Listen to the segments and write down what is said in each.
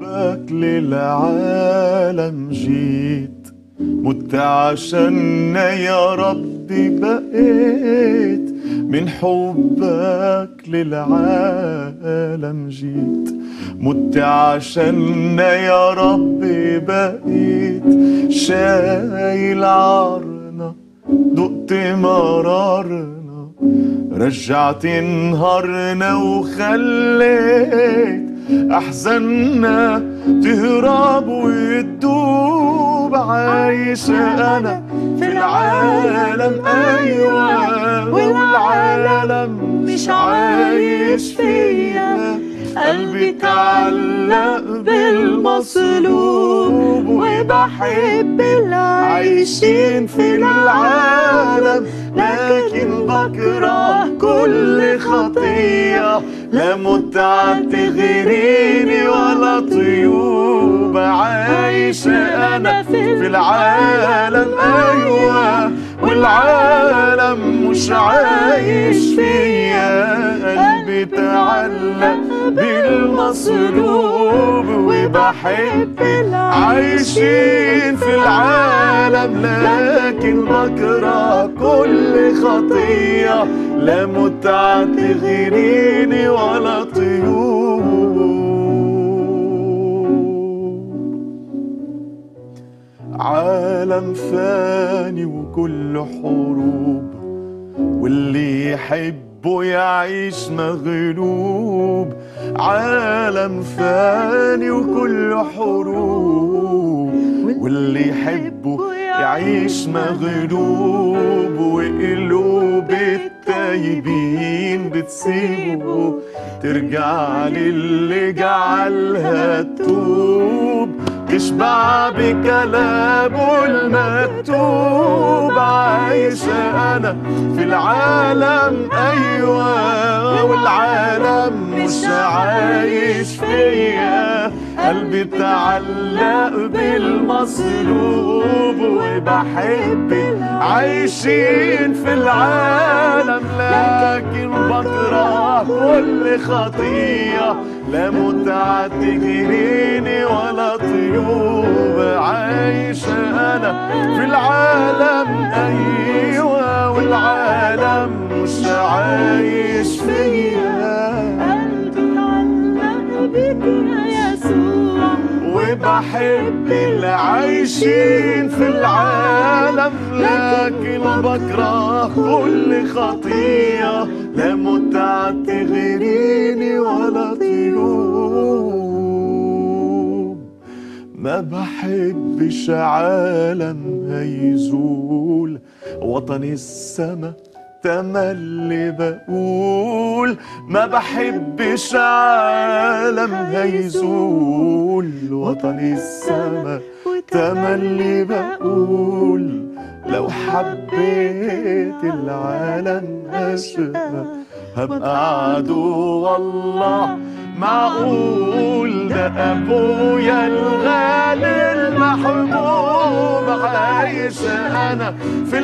حبك للعالم جيت مت عشاننا يا ربي بقيت من حبك للعالم جيت مت عشاننا يا ربي بقيت شايل عارنا دقت مرارنا رجعت نهارنا وخليت أحزاننا تهرب وتدوب عايش أنا في العالم أيوة والعالم مش عايش فيا قلبي تعلق بالمصلوب وبحب العايشين في العالم لكن بكره كل خطية لا متعة تغريني ولا طيوب عايش أنا في العالم أيوة والعالم مش عايش فيا قلبي تعلق بالمصلوب وبحب عايشين في العالم لكن بكره كل خطية لا متعة تغريني ولا طيوب عالم فاني وكل حروب واللي يحبه يعيش مغلوب عالم فاني وكل حروب واللي يحبه يعيش مغلوب وقلوب التايبين بتسيبه ترجع للي جعلها تتوب تشبع بكلامه المكتوب عايش انا في العالم ايوه والعالم مش عايش فيا قلبي تعلق بالمصلوب وبحب عايشين في العالم لكن بكره كل خطية لا متعة تجريني ولا طيوب عايش أنا في العالم أيوة والعالم مش عايش فيا قلبي تعلق بك يا يسوع وبحب العايشين في العالم لكن بكره كل خطية لا متعة تغريني ولا طيوب ما بحبش عالم هيزول وطن السما تملي بقول ما بحبش عالم هيزول وطن السما تملي بقول لو حبيت العالم أشبه هبقى عدو والله معقول ده أبويا الغالي المحبوب عايش أنا في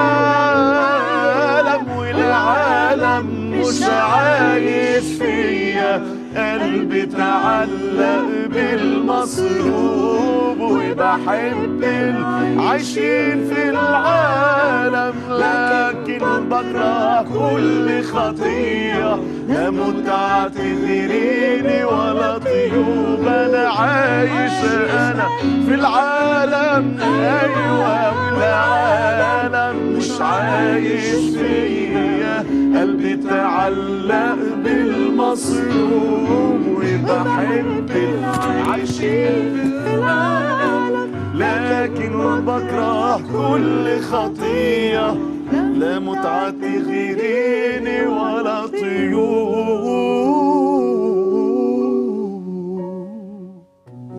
العالم والعالم مش عايش فيا قلبي تعلق بالمصلوب وبحب العايشين في العالم لكن بكره كل خطية لا متعة تغريني ولا طيوب أنا عايش أنا في العالم أيوة والعالم مش عايش فيا قلبي تعلق بالمصلوب وبحب العايشين في العالم لكن بكره كل خطية لا متعة تغير